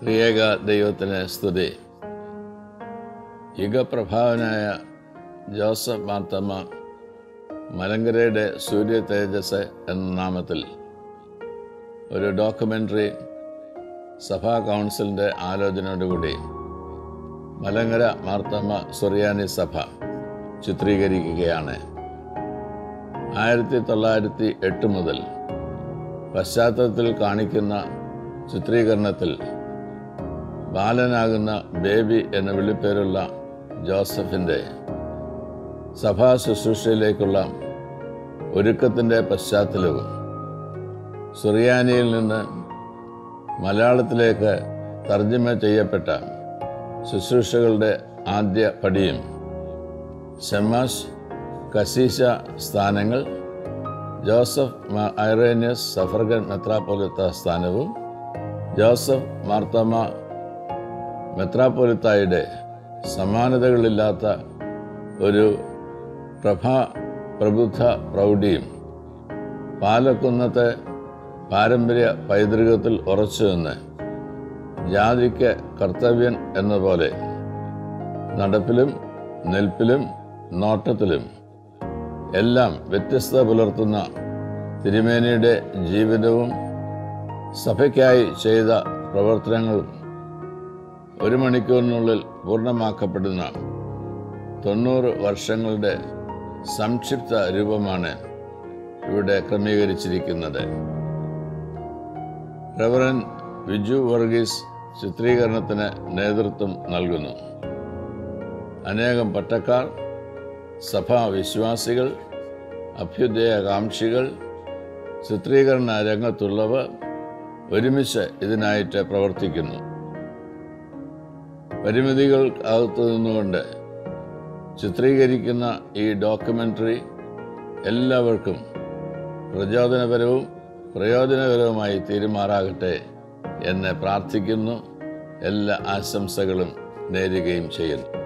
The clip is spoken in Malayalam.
ത്രിയേക ദൈവത്തിന് സ്തുതി യുഗപ്രഭാവനായ ജോസഫ് മാർത്തമ്മ മലങ്കരയുടെ സൂര്യ തേജസ് എന്ന നാമത്തിൽ ഒരു ഡോക്യുമെൻ്ററി സഭാ കൗൺസിലിൻ്റെ ആലോചനയോടുകൂടി മലങ്കര മാർത്തമ്മ സുറിയാനി സഭ ചിത്രീകരിക്കുകയാണ് ആയിരത്തി തൊള്ളായിരത്തി എട്ട് മുതൽ പശ്ചാത്തലത്തിൽ കാണിക്കുന്ന ചിത്രീകരണത്തിൽ ബാലനാകുന്ന ബേബി എന്ന വിളിപ്പേരുള്ള ജോസഫിൻ്റെ സഭാ ശുശ്രൂഷയിലേക്കുള്ള ഒരുക്കത്തിൻ്റെ പശ്ചാത്തലവും സുറിയാനിയിൽ നിന്ന് മലയാളത്തിലേക്ക് തർജ്ജമ ചെയ്യപ്പെട്ട ശുശ്രൂഷകളുടെ ആദ്യ പടിയും ഷമാസ് കസീശ സ്ഥാനങ്ങൾ ജോസഫ് മ- ഐറേനിയസ് സഫർഗൻ മെത്രാപ്പൊലിത്ത സ്ഥാനവും ജോസഫ് മാർത്തമ മെത്രാപ്പൊലിത്തായുടെ സമാനതകളില്ലാത്ത ഒരു പ്രഭാ പ്രബുദ്ധ പ്രൗഢിയും പാലക്കുന്നത്തെ പാരമ്പര്യ പൈതൃകത്തിൽ ഉറച്ചു നിന്ന് ജാതിക്ക് കർത്തവ്യൻ എന്ന പോലെ നടപ്പിലും നിൽപ്പിലും നോട്ടത്തിലും എല്ലാം വ്യത്യസ്തത പുലർത്തുന്ന തിരുമേനിയുടെ ജീവിതവും സഭയ്ക്കായി ചെയ്ത പ്രവർത്തനങ്ങളും ഒരു മണിക്കൂറിനുള്ളിൽ പൂർണ്ണമാക്കപ്പെടുന്ന തൊണ്ണൂറ് വർഷങ്ങളുടെ സംക്ഷിപ്ത രൂപമാണ് ഇവിടെ ക്രമീകരിച്ചിരിക്കുന്നത് റവറൻ വിജു വർഗീസ് ചിത്രീകരണത്തിന് നേതൃത്വം നൽകുന്നു അനേകം പട്ടക്കാർ സഭാ വിശ്വാസികൾ അഭ്യുദയകാംക്ഷികൾ ചിത്രീകരണ രംഗത്തുള്ളവർ ഒരുമിച്ച് ഇതിനായിട്ട് പ്രവർത്തിക്കുന്നു പരിമിതികൾ അകത്തു നിന്നുകൊണ്ട് ചിത്രീകരിക്കുന്ന ഈ ഡോക്യുമെൻ്ററി എല്ലാവർക്കും പ്രചോദനപരവും പ്രയോജനകരവുമായി തീരുമാറാകട്ടെ എന്ന് പ്രാർത്ഥിക്കുന്നു എല്ലാ ആശംസകളും നേരുകയും ചെയ്യുന്നു